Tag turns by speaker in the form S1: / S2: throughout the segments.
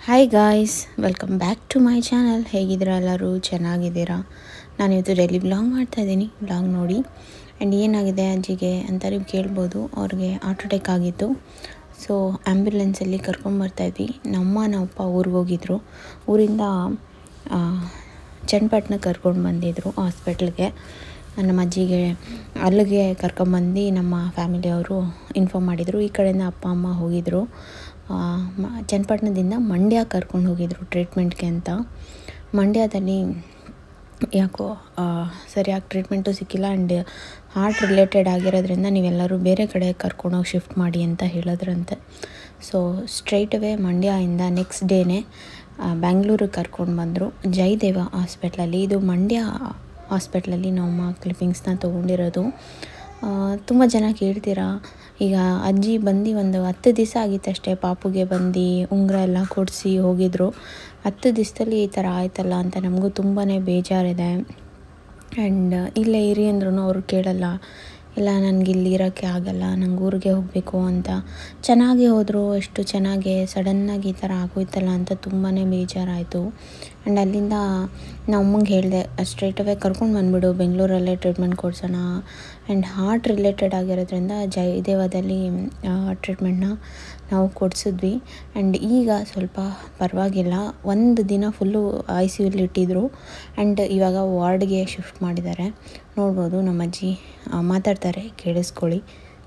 S1: Hi guys welcome back to my channel ಹೇಗಿದ್ದೀರಾ ಎಲ್ಲರೂ ಚೆನ್ನಾಗಿದ್ದೀರಾ ನಾನು ಇವತ್ತು ಡೈಲಿ ಬ್ಲಾಗ್ ಮಾಡ್ತಾಯಿದ್ದೀನಿ ಬ್ಲಾಗ್ ನೋಡಿ ಆ್ಯಂಡ್ ಏನಾಗಿದೆ ಅಜ್ಜಿಗೆ ಅಂತ ನೀವು ಕೇಳ್ಬೋದು ಅವ್ರಿಗೆ ಹಾರ್ಟ್ ಅಟ್ಯಾಕ್ ಆಗಿತ್ತು ಸೊ ಆ್ಯಂಬ್ಯುಲೆನ್ಸಲ್ಲಿ ಕರ್ಕೊಂಬರ್ತಾಯಿದ್ವಿ ನಮ್ಮ ನಮ್ಮಪ್ಪ ಊರಿಗೆ ಹೋಗಿದ್ರು ಊರಿಂದ ಆ, ಚನ್ನಪಟ್ಟಣ ಕರ್ಕೊಂಡು ಬಂದಿದ್ರು ಹಾಸ್ಪಿಟ್ಲಿಗೆ ನಮ್ಮ ಅಜ್ಜಿಗೆ ಅಲ್ಲಿಗೆ ಕರ್ಕೊಂಬಂದು ನಮ್ಮ ಫ್ಯಾಮಿಲಿಯವರು ಇನ್ಫಾರ್ಮ್ ಮಾಡಿದರು ಈ ಕಡೆಯಿಂದ ಅಪ್ಪ ಅಮ್ಮ ಹೋಗಿದ್ದರು ಆ, ಮ- ಚನ್ನಪಟ್ಟಣದಿಂದ ಮಂಡ್ಯ ಕರ್ಕೊಂಡು ಹೋಗಿದ್ರು ಟ್ರೀಟ್ಮೆಂಟ್ಗೆ ಅಂತ ಮಂಡ್ಯದಲ್ಲಿ ಯಾಕೋ ಆ, ಸರಿಯಾಗಿ ಟ್ರೀಟ್ಮೆಂಟು ಸಿಕ್ಕಿಲ್ಲ ಆ್ಯಂಡ್ ಹಾರ್ಟ್ ರಿಲೇಟೆಡ್ ಆಗಿರೋದ್ರಿಂದ ನೀವೆಲ್ಲರೂ ಬೇರೆ ಕಡೆ ಕರ್ಕೊಂಡೋಗಿ ಶಿಫ್ಟ್ ಮಾಡಿ ಅಂತ ಹೇಳಿದ್ರಂತೆ ಸೊ ಸ್ಟ್ರೈಟ್ ಅವೇ ಮಂಡ್ಯದಿಂದ ನೆಕ್ಸ್ಟ್ ಡೇನೇ ಬ್ಯಾಂಗ್ಳೂರಿಗೆ ಕರ್ಕೊಂಡು ಬಂದರು ಜಯದೇವ ಹಾಸ್ಪಿಟ್ಲಲ್ಲಿ ಇದು ಮಂಡ್ಯ ಹಾಸ್ಪಿಟ್ಲಲ್ಲಿ ನಮ್ಮ ಕ್ಲಿಪ್ಪಿಂಗ್ಸ್ನ ತೊಗೊಂಡಿರೋದು ತುಂಬ ಜನ ಕೇಳ್ತೀರಾ ಈಗ ಅಜ್ಜಿ ಬಂದು ಒಂದು ಹತ್ತು ದಿವಸ ಆಗಿತ್ತಷ್ಟೇ ಪಾಪುಗೆ ಬಂದು ಉಂಗುರ ಎಲ್ಲ ಕೊಡಿಸಿ ಹೋಗಿದ್ರು ಹತ್ತು ದಿವಸದಲ್ಲಿ ಈ ಥರ ಆಯ್ತಲ್ಲ ಅಂತ ನಮಗೂ ತುಂಬಾ ಬೇಜಾರಿದೆ ಆ್ಯಂಡ್ ಇಲ್ಲೇ ಇರಿ ಅಂದ್ರೂ ಅವರು ಕೇಳಲ್ಲ ಇಲ್ಲ ನನಗೆ ಇಲ್ಲಿ ಇರೋಕ್ಕೆ ಆಗಲ್ಲ ನಂಗೆ ಊರಿಗೆ ಹೋಗಬೇಕು ಅಂತ ಚೆನ್ನಾಗಿ ಹೋದರು ಎಷ್ಟು ಚೆನ್ನಾಗಿ ಸಡನ್ನಾಗಿ ಈ ಥರ ಆಗೋಯ್ತಲ್ಲ ಅಂತ ತುಂಬಾ ಬೇಜಾರಾಯಿತು ಆ್ಯಂಡ್ ಅಲ್ಲಿಂದ ನಮ್ಮ ಅಮ್ಮಂಗೆ ಹೇಳಿದೆ ಸ್ಟ್ರೈಟ್ ಅವೇ ಕರ್ಕೊಂಡು ಬಂದುಬಿಡು ಬೆಂಗಳೂರಲ್ಲೇ ಟ್ರೀಟ್ಮೆಂಟ್ ಕೊಡ್ಸೋಣ ಆ್ಯಂಡ್ ಹಾರ್ಟ್ ರಿಲೇಟೆಡ್ ಆಗಿರೋದ್ರಿಂದ ಜಯದೇವದಲ್ಲಿ ಟ್ರೀಟ್ಮೆಂಟ್ನ ನಾವು ಕೊಡಿಸಿದ್ವಿ ಆ್ಯಂಡ್ ಈಗ ಸ್ವಲ್ಪ ಪರವಾಗಿಲ್ಲ ಒಂದು ದಿನ ಫುಲ್ಲು ಐ ಸಿ ಯುಲಿ ಇಟ್ಟಿದ್ರು ಆ್ಯಂಡ್ ಇವಾಗ ವಾರ್ಡ್ಗೆ ಶಿಫ್ಟ್ ಮಾಡಿದ್ದಾರೆ ನೋಡ್ಬೋದು ನಮ್ಮ ಅಜ್ಜಿ ಆ, ಮಾತಾಡ್ತಾರೆ ಕೇಳಿಸ್ಕೊಳ್ಳಿ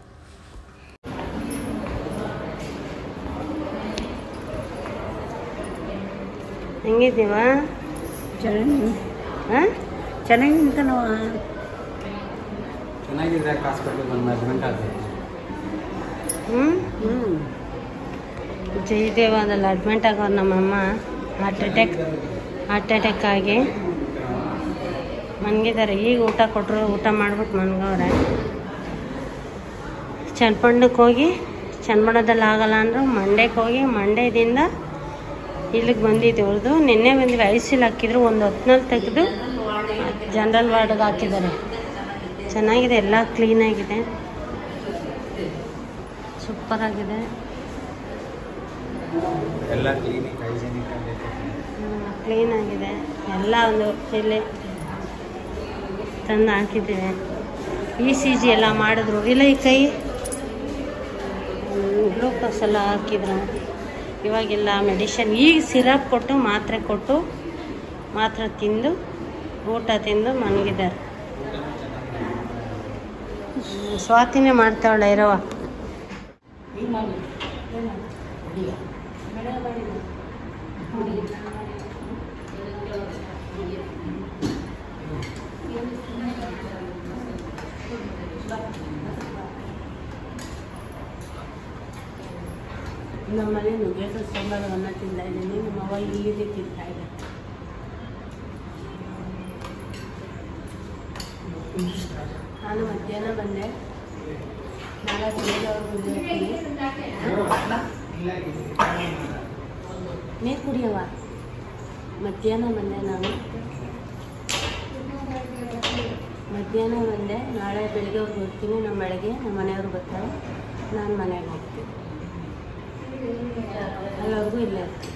S2: ಹೆಂಗಿದ್ದೀವ
S3: ಚೆನ್ನಾಗಿ
S2: ಹಾಂ
S3: ಚೆನ್ನಾಗಿ ನಿಂತನವ
S4: ಚೆನ್ನಾಗಿದ್ರೆ ಹಾಸ್ಪಿಟ್ಲಿಗೆ ಬಂದು ಅಡ್ಮಿಂಟ್ ಆದ್ರೆ
S2: ಹ್ಞೂ
S3: ಹ್ಞೂ
S2: ಜಯದೇವದಲ್ಲಿ ಅಡ್ಮಿಂಟ್ ಆಗೋರು ನಮ್ಮಮ್ಮ ಹಾರ್ಟ್ ಅಟ್ಯಾಕ್ ಹಾರ್ಟ್ ಅಟ್ಯಾಕ್ ಆಗಿ ಮನ್ಗಿದ್ದಾರೆ ಈಗ ಊಟ ಕೊಟ್ಟರು ಊಟ ಮಾಡ್ಬಿಟ್ಟು ಮನ್ಗವ್ರೆ ಚನ್ನಪಣ್ಣಕ್ಕೆ ಹೋಗಿ ಚನ್ನಪಣ್ಣದಲ್ಲಿ ಆಗಲ್ಲ ಅಂದರು ಮಂಡ್ಯಕ್ಕೆ ಹೋಗಿ ಮಂಡ್ಯದಿಂದ ಇಲ್ಲಿಗೆ ಬಂದಿದ್ದು ಅವ್ರದ್ದು ನಿನ್ನೆ ಬಂದ್ವಿ ಐಸಿಲ್ ಹಾಕಿದ್ರು ಒಂದು ಹೊತ್ನಲ್ಲಿ ತೆಗೆದು ಜನರಲ್ ವಾರ್ಡ್ಗೆ ಹಾಕಿದ್ದಾರೆ ಚೆನ್ನಾಗಿದೆ ಎಲ್ಲ ಕ್ಲೀನಾಗಿದೆ ಸೂಪರಾಗಿದೆ
S4: ಎಲ್ಲ ಕ್ಲೀನಿಕ್ ಹೈಜಿನಿಕ್
S2: ಕ್ಲೀನ್ ಆಗಿದೆ ಎಲ್ಲ ಒಂದು ಇಲ್ಲಿ ತಂದು ಹಾಕಿದ್ದೇವೆ ಇ ಸಿ ಜಿ ಎಲ್ಲ ಮಾಡಿದ್ರು ಇಲ್ಲ ಈ ಕೈ ಗ್ಲೂಕೋಸ್ ಎಲ್ಲ ಹಾಕಿದ್ರು ಇವಾಗೆಲ್ಲ ಮೆಡಿಷನ್ ಈಗ ಸಿರಪ್ ಕೊಟ್ಟು ಮಾತ್ರೆ ಕೊಟ್ಟು ಮಾತ್ರೆ ತಿಂದು ಊಟ ತಿಂದು ಮನಗಿದ್ದಾರೆ ಹ್ಮ್, ಸ್ವಾತಿನೇ ಮಾಡ್ತಾವಳೆ ಇರವ ನಮ್ಮಲ್ಲಿ ನುಗ್ಗೆಕಾಯಿ ಸಾಂಬಾರು ಅನ್ನ ತಿಂತಾ ಇದ್ದೀನಿ ನಮ್ಮ ಅವ್ವ ಇಲ್ಲಿದೆ ತಿಂತಾ ಇದೆ ನಾನು ಮಧ್ಯಾಹ್ನ ಬಂದೆ ನಾಲ್ಕು ಬೇರೆಯವ್ರು ನೀರು ಕುಡಿಯವ ಮಧ್ಯಾಹ್ನ ಬಂದೆ ನಾನು ಮಧ್ಯಾಹ್ನ ಬಂದೆ ನಾಳೆ ಬೆಳಿಗ್ಗೆ ಅವ್ರು ಬರ್ತೀನಿ ನಮ್ಮ ಬೆಳಗ್ಗೆ ನಮ್ಮ ಮನೆಯವ್ರು ಬರ್ತಾರೆ ನಾನು ಮನೆಗೆ ಹೋಗ್ತೀನಿ ಅಲ್ಲವ್ರಿಗೂ ಇಲ್ಲೇ ಇರ್ತೀನಿ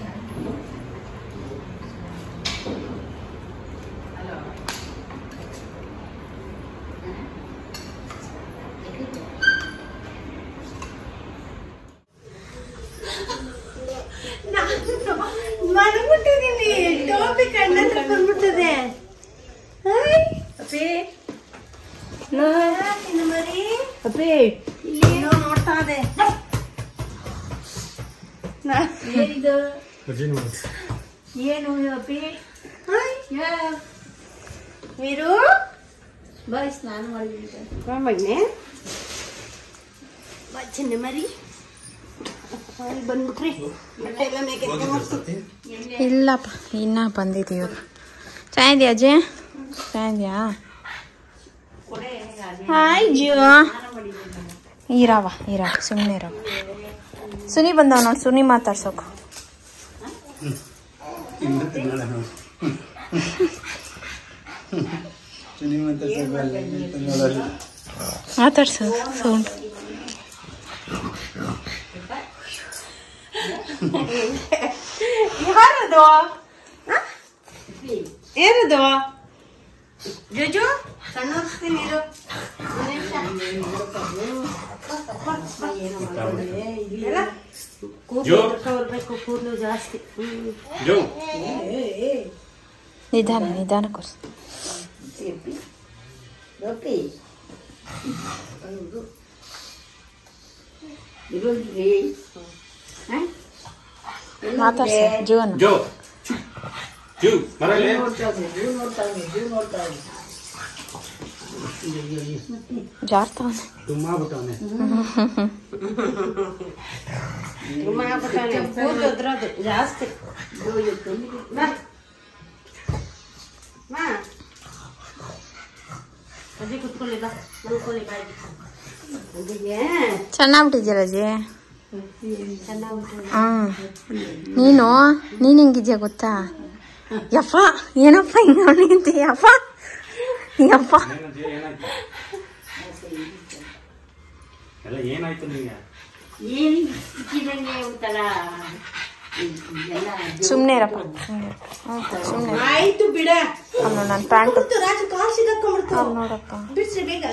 S2: ಮಲಗ್ಬಿಟ್ಟಿದ್ದೀನಿ ಟೋಪಿ ಕಣ್ಣತ್ರ ಬಂದ್ಬಿಟ್ಟಿದೆ
S3: ಅಪ್ಪಿ
S2: ಮರಿ
S3: ಅಪ್ಪಿ
S2: ಏನೋ ನೋಡ್ತಾ ಇದೆ
S3: ಏನಿದು ಏನು ಅಪ್ಪಿ
S2: మీరు
S3: ಬಾಯ್ ಸ್ನಾನ ಮಾಡಿದ್ದೆ
S2: ಬನ್ನಿ ಚಿನ್ನ ಮರಿ ಅಲ್ಲಿ ಬಂದ್ಬಿಟ್ರಿ ಬಟ್ಟೆ ಎಲ್ಲ ಮೇಕೆ
S1: ಇಲ್ಲಪ್ಪ ಇನ್ನೂ ಬಂದಿದ್ದೀವಿ ಚೆನ್ನಾಗಿದ್ಯಾ ಅಜ್ಜಿ ಚೆನ್ನಾಗಿದ್ಯಾ ಹಾಯ್ ಜೀವ ಇರವ ಇರ ಸುಮ್ಮನೆ ಇರವ ಸುನಿ ಬಂದವ ನೋಡಿ ಸುನಿ ಮಾತಾಡ್ಸೋಕು
S4: ಇನ್ನು ತಿನ್ನೋಣ ನಾವು ಶ್ರೀಮಂತ ನೋಡೋದು
S1: ಮಾತಾಡ್ಸು ಸೌಂಡ್
S2: ಏನದು ಆ? ಏನದು ಜೋಜು ಸಣ್ಣ ಹೋಗ್ತೀನಿ ಇರು. ಒಂದ್ ನಿಮಿಷ. ಎಲ್ಲ ಕೂದ್ಲು ಬರ್ಬೇಕು ಕೂದಲು ಜಾಸ್ತಿ ಹ್ಮ್
S4: ಜೋ
S1: ನಿಧಾನ ನಿಧಾನ ಕೊರ್ಸ್
S3: ಗೋಪಿ ಇರೋದ್ರಿ
S1: ಮಾತಾಡ್ಸ ಜೀವನ
S4: ಜೋ ಜೂ ಬರಲೇ
S3: ನೋಡ್ತಾ ಇದ್ದೆ ಜೀವ ನೋಡ್ತಾ ಇದ್ದೆ ಜೀವ ನೋಡ್ತಾ ಇದ್ದೆ
S1: ಜಾರ್ತಾವನೆ
S4: ತುಂಬಾ ಬಿಟ್ಟವನೆ
S2: ತುಂಬಾ ಆಗ್ಬಿಟ್ಟವ್ನೆ. ಕೂದ್ಲು ಉದ್ರೋದು ಜಾಸ್ತಿ ಬಾ ಬಾ ಅಜ್ಜಿ ಕುತ್ಕೊಳ್ಳಿ ಬಾ ಮಲ್ಕೊಳ್ಳಿ ಬಾಯಿ ಅಜ್ಜಿಗೆ
S1: ಚೆನ್ನಾಗ್ಬಿಟ್ಟಿದ್ಯಲ್ಲ ಅಜ್ಜಿ
S2: ಚೆನ್ನಾಗ್ಬಿಟ್ಟು
S1: ಹ್ಮ್ ನೀನು ನೀನ್ ಹೆಂಗಿದ್ಯಾ ಗೊತ್ತಾ ಯಪ್ಪ ಏನಪ್ಪ ಹಿಂಗ ನಿಂತಿ ಯಪ್ಪ ಯಪ್ಪ
S4: ಏನಾಯ್ತು ಏನಾಯ್ತು ಎಲ್ಲ ಏನಾಯ್ತು ನಿಂಗೆ
S3: ಏನು ಇಕ್ಕಿದಂಗೆ ಒಂಥರ ಎಲ್ಲ
S1: ಸುಮ್ನೆ ಇರಪ್ಪ ಸುಮ್ನೆ
S2: ಆಯ್ತು ಬಿಡ
S1: ಅವ್ನು ನನ್ನ ಪ್ಯಾಂಟ್
S2: ರಾಜು ಕಾಲ್ ಸಿಗಾಕೊಂಡ್ಬಿಡ್ತು
S1: ಅವ್ನು ನೋಡಪ್ಪ
S2: ಬಿಡ್ಸಿ ಬೇಗ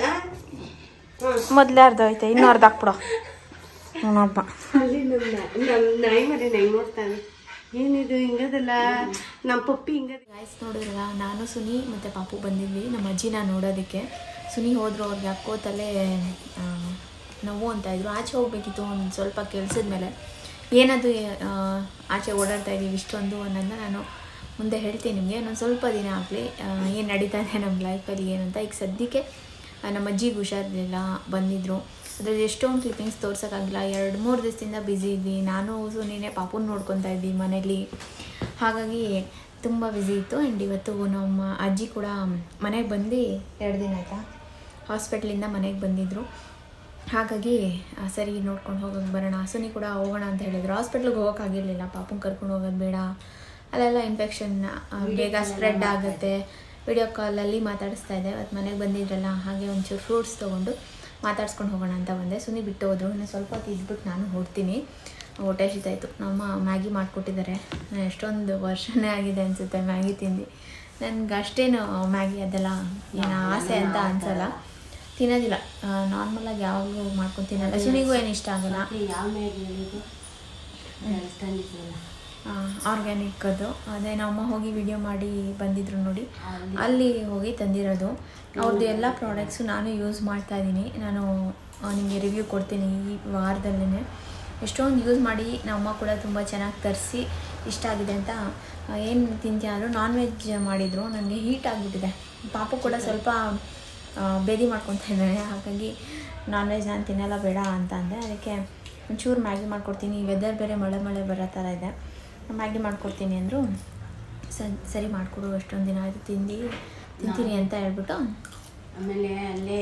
S1: ಮೊದ್ಲೇ ಅರ್ಧ ಐತೆ ಇನ್ನೂ ಅರ್ಧ ಹಾಕ್ಬಿಡು ಅವನೊಬ್ಬ
S2: ಅಲ್ಲಿ ನಮ್ಮ ನಮ್ಮ ನಾಯಿ ಮರಿ ನಂಗೆ ನೋಡ್ತಾನೆ ಏನಿದು ಹಿಂಗದಲ್ಲ ನಮ್ಮ ಪಪ್ಪಿ ಹಿಂಗದ
S1: ಗಾಯ್ಸ್ ನೋಡಿದ್ರಲ್ಲ ನಾನು ಸುನಿ ಮತ್ತು ಪಾಪು ಬಂದಿದ್ವಿ ನಮ್ಮ ಅಜ್ಜಿನ ನೋಡೋದಕ್ಕೆ ಸುನಿ ಹೋದ್ರು ಅವ್ರಿಗೆ ಯಾಕೋ ತಲೆ ಆ, ನೋವು ಅಂತ ಇದ್ರು ಆಚೆ ಹೋಗ್ಬೇಕಿತ್ತು ಒಂದು ಸ್ವಲ್ಪ ಕೆಲ್ಸದ ಮೇಲೆ ಏನದು ಆ, ಆಚೆ ಓಡಾಡ್ತಾ ಇದ್ದೀವಿ ಇಷ್ಟೊಂದು ಅನ್ನೋದನ್ನ ನಾನು ಮುಂದೆ ಹೇಳ್ತೀನಿ ನಿಮಗೆ ಇನ್ನೊಂದು ಸ್ವಲ್ಪ ದಿನ ಆಗಲಿ ಏನು ನಡೀತಾ ಇದೆ ನಮ್ಮ ಲೈಫಲ್ಲಿ ಏನಂತ ಈಗ ಸದ್ಯಕ್ಕೆ ಆ, ನಮ್ಮ ಅಜ್ಜಿಗೆ ಹುಷಾರಿರಲಿಲ್ಲ ಬಂದಿದ್ದರು ಅದ್ರಲ್ಲಿ ಎಷ್ಟೊಂದು ಕ್ಲಿಪ್ಪಿಂಗ್ಸ್ ತೋರ್ಸೋಕ್ಕಾಗಿಲ್ಲ ಎರಡು ಮೂರು ದಿವಸದಿಂದ ಬ್ಯುಸಿ ಇದ್ವಿ ನಾನು ಸುನಿನೇ ಪಾಪುನ ನೋಡ್ಕೊತಾ ಇದ್ವಿ ಮನೇಲಿ ಹಾಗಾಗಿ ತುಂಬ ಬ್ಯುಸಿ ಇತ್ತು ಆ್ಯಂಡ್ ಇವತ್ತು ನಮ್ಮ ಅಜ್ಜಿ ಕೂಡ ಮನೆಗೆ ಬಂದು ಎರಡು ದಿನ ಆಯಿತಾ ಹಾಸ್ಪಿಟ್ಲಿಂದ ಮನೆಗೆ ಬಂದಿದ್ದರು ಹಾಗಾಗಿ ಆ, ಸರಿ ನೋಡ್ಕೊಂಡು ಹೋಗೋಕೆ ಬರೋಣ ಸುನಿ ಕೂಡ ಹೋಗೋಣ ಅಂತ ಹೇಳಿದ್ರು ಹಾಸ್ಪಿಟ್ಲಿಗೆ ಹೋಗೋಕ್ಕಾಗಿರಲಿಲ್ಲ ಪಾಪುನ ಕರ್ಕೊಂಡು ಹೋಗೋದು ಬೇಡ ಅಲ್ಲೆಲ್ಲ ಇನ್ಫೆಕ್ಷನ್ ಬೇಗ ಸ್ಪ್ರೆಡ್ ಆಗುತ್ತೆ ವಿಡಿಯೋ ಕಾಲಲ್ಲಿ ಮಾತಾಡಿಸ್ತಾ ಇದ್ದೆ ಅವತ್ತು ಮನೆಗೆ ಬಂದಿದ್ರಲ್ಲ ಹಾಗೆ ಒಂಚೂರು ಫ್ರೂಟ್ಸ್ ತೊಗೊಂಡು ಮಾತಾಡ್ಸ್ಕೊಂಡು ಹೋಗೋಣ ಅಂತ ಬಂದೆ ಸುನಿ ಬಿಟ್ಟು ಹೋದ್ರು ಇನ್ನು ಸ್ವಲ್ಪ ಹೊತ್ತು ಇದ್ಬಿಟ್ಟು ನಾನು ಹೊಡ್ತೀನಿ ಹೊಟ್ಟೆ ಹಸಿತಾಯಿತು ನಮ್ಮ ಮ್ಯಾಗಿ ಮಾಡಿಕೊಟ್ಟಿದ್ದಾರೆ ನಾನು ಎಷ್ಟೊಂದು ವರ್ಷನೇ ಆಗಿದೆ ಅನಿಸುತ್ತೆ ಮ್ಯಾಗಿ ತಿಂದು ನನಗೆ ಅಷ್ಟೇನು ಮ್ಯಾಗಿ ಅದೆಲ್ಲ ಏನು ಆಸೆ ಅಂತ ಅನ್ಸಲ್ಲ ತಿನ್ನೋದಿಲ್ಲ ನಾರ್ಮಲಾಗಿ ಯಾವಾಗಲೂ ಮಾಡ್ಕೊಂಡು ತಿನ್ನಲ್ಲ ಸುನಿಗೂ ಏನು ಇಷ್ಟ ಆಗಲ್ಲ
S2: ಯಾವ ಮ್ಯಾಗಿ ಹೇಳಿದ್ದು ತಂದಿದ್ದಲ್ಲ
S1: ಆರ್ಗ್ಯಾನಿಕ್ ಅದು ಅದೇ ನಮ್ಮ ಹೋಗಿ ವಿಡಿಯೋ ಮಾಡಿ ಬಂದಿದ್ರು ನೋಡಿ ಅಲ್ಲಿ ಹೋಗಿ ತಂದಿರೋದು ಅವ್ರದ್ದು ಎಲ್ಲ ಪ್ರಾಡಕ್ಟ್ಸು ನಾನು ಯೂಸ್ ಮಾಡ್ತಾ ಇದ್ದೀನಿ ನಾನು ನಿಮಗೆ ರಿವ್ಯೂ ಕೊಡ್ತೀನಿ ಈ ವಾರದಲ್ಲೇ ಎಷ್ಟೊಂದು ಯೂಸ್ ಮಾಡಿ ನಮ್ಮಮ್ಮ ಕೂಡ ತುಂಬ ಚೆನ್ನಾಗಿ ತರಿಸಿ ಇಷ್ಟ ಆಗಿದೆ ಅಂತ ಏನು ತಿಂತೀಯ ಅಂದರು ನಾನ್ ವೆಜ್ ಮಾಡಿದರು ನನಗೆ ಹೀಟ್ ಆಗಿಬಿಟ್ಟಿದೆ ಪಾಪು ಕೂಡ ಸ್ವಲ್ಪ ಆ, ಬೇದಿ ಮಾಡ್ಕೊತಾ ಇದ್ದಾನೆ ಹಾಗಾಗಿ ನಾನ್ ವೆಜ್ ನಾನು ತಿನ್ನಲ್ಲ ಬೇಡ ಅಂತ ಅಂದೆ ಅದಕ್ಕೆ ಒಂಚೂರು ಮ್ಯಾಗಿ ಮಾಡ್ಕೊಡ್ತೀನಿ ವೆದರ್ ಬೇರೆ ಮಳೆ ಮಳೆ ಬರೋ ಥರ ಇದೆ ಮ್ಯಾಗಿ ಮಾಡ್ಕೊಡ್ತೀನಿ ಅಂದರು ಸರಿ ಮಾಡಿಕೊಡು ಎಷ್ಟೊಂದು ದಿನ ಆಯಿತು ತಿಂದು ತಿಂತೀನಿ ಅಂತ ಹೇಳ್ಬಿಟ್ಟು
S2: ಆಮೇಲೆ ಅಲ್ಲೇ